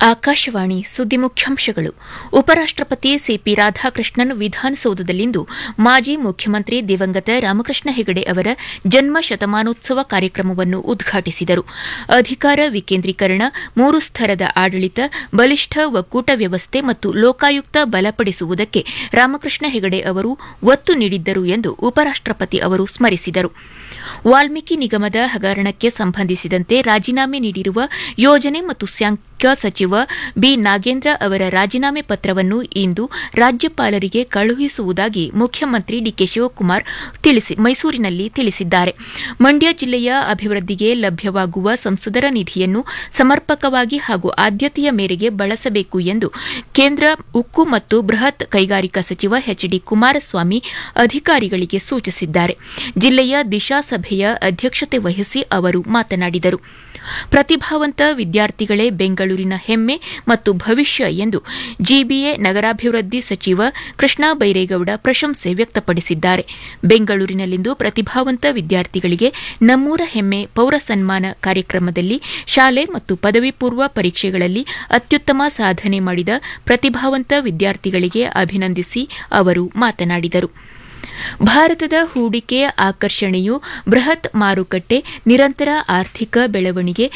ಆಕಾಶವಾಣಿ ಸುದ್ದಿ ಮುಖ್ಯಾಂಶಗಳು ಉಪರಾಷ್ಟಪತಿ ಸಿಪಿ ರಾಧಾಕೃಷ್ಣನ್ ವಿಧಾನಸೌಧದಲ್ಲಿಂದು ಮಾಜಿ ಮುಖ್ಯಮಂತ್ರಿ ದಿವಂಗತ ರಾಮಕೃಷ್ಣ ಹೆಗಡೆ ಅವರ ಜನ್ಮ ಶತಮಾನೋತ್ಸವ ಕಾರ್ಯಕ್ರಮವನ್ನು ಉದ್ಘಾಟಿಸಿದರು ಅಧಿಕಾರ ವಿಕೇಂದ್ರೀಕರಣ ಮೂರು ಸ್ತರದ ಆಡಳಿತ ಬಲಿಷ್ಠ ಒಕ್ಕೂಟ ವ್ಯವಸ್ಥೆ ಮತ್ತು ಲೋಕಾಯುಕ್ತ ಬಲಪಡಿಸುವುದಕ್ಕೆ ರಾಮಕೃಷ್ಣ ಹೆಗಡೆ ಅವರು ಒತ್ತು ನೀಡಿದ್ದರು ಎಂದು ಉಪರಾಷ್ಟಪತಿ ಅವರು ಸ್ಮರಿಸಿದರು ವಾಲ್ಮೀಕಿ ನಿಗಮದ ಹಗರಣಕ್ಕೆ ಸಂಬಂಧಿಸಿದಂತೆ ರಾಜೀನಾಮೆ ನೀಡಿರುವ ಯೋಜನೆ ಮತ್ತು ಸಾಂಖ್ಯ ಸಚಿವ ಬಿ ನಾಗೇಂದ್ರ ಅವರ ರಾಜೀನಾಮೆ ಪತ್ರವನ್ನು ಇಂದು ರಾಜ್ಯಪಾಲರಿಗೆ ಕಳುಹಿಸುವುದಾಗಿ ಮುಖ್ಯಮಂತ್ರಿ ಡಿಕೆ ಶಿವಕುಮಾರ್ ಮೈಸೂರಿನಲ್ಲಿ ತಿಳಿಸಿದ್ದಾರೆ ಮಂಡ್ಯ ಜಿಲ್ಲೆಯ ಅಭಿವೃದ್ಧಿಗೆ ಲಭ್ಯವಾಗುವ ಸಂಸದರ ನಿಧಿಯನ್ನು ಸಮರ್ಪಕವಾಗಿ ಹಾಗೂ ಆದ್ಯತೆಯ ಮೇರೆಗೆ ಬಳಸಬೇಕು ಎಂದು ಕೇಂದ್ರ ಉಕ್ಕು ಮತ್ತು ಬೃಹತ್ ಕೈಗಾರಿಕಾ ಸಚಿವ ಎಚ್ ಡಿ ಕುಮಾರಸ್ವಾಮಿ ಅಧಿಕಾರಿಗಳಿಗೆ ಸೂಚಿಸಿದ್ದಾರೆ ಜಿಲ್ಲೆಯ ದಿಶಾ ಸಭೆಯ ಅಧ್ಯಕ್ಷತೆ ವಹಿಸಿ ಅವರು ಮಾತನಾಡಿದರು ಪ್ರತಿಭಾವಂತ ವಿದ್ಯಾರ್ಥಿಗಳೇ ಬೆಂಗಳೂರಿನ ಹೆಮ್ಮೆ ಮತ್ತು ಭವಿಷ್ಯ ಎಂದು ಜಿಬಿಎ ನಗರಾಭಿವೃದ್ಧಿ ಸಚಿವ ಕೃಷ್ಣ ಬೈರೇಗೌಡ ಪ್ರಶಂಸೆ ವ್ಯಕ್ತಪಡಿಸಿದ್ದಾರೆ ಬೆಂಗಳೂರಿನಲ್ಲಿಂದು ಪ್ರತಿಭಾವಂತ ವಿದ್ಯಾರ್ಥಿಗಳಿಗೆ ನಮ್ಮೂರ ಹೆಮ್ಮೆ ಪೌರ ಸನ್ಮಾನ ಕಾರ್ಯಕ್ರಮದಲ್ಲಿ ಶಾಲೆ ಮತ್ತು ಪದವಿ ಪೂರ್ವ ಪರೀಕ್ಷೆಗಳಲ್ಲಿ ಅತ್ಯುತ್ತಮ ಸಾಧನೆ ಮಾಡಿದ ಪ್ರತಿಭಾವಂತ ವಿದ್ಯಾರ್ಥಿಗಳಿಗೆ ಅಭಿನಂದಿಸಿ ಅವರು ಮಾತನಾಡಿದರು ಭಾರತದ ಹೂಡಿಕೆ ಆಕರ್ಷಣೆಯು ಬೃಹತ್ ಮಾರುಕಟ್ಟೆ ನಿರಂತರ ಆರ್ಥಿಕ ಬೆಳವಣಿಗೆ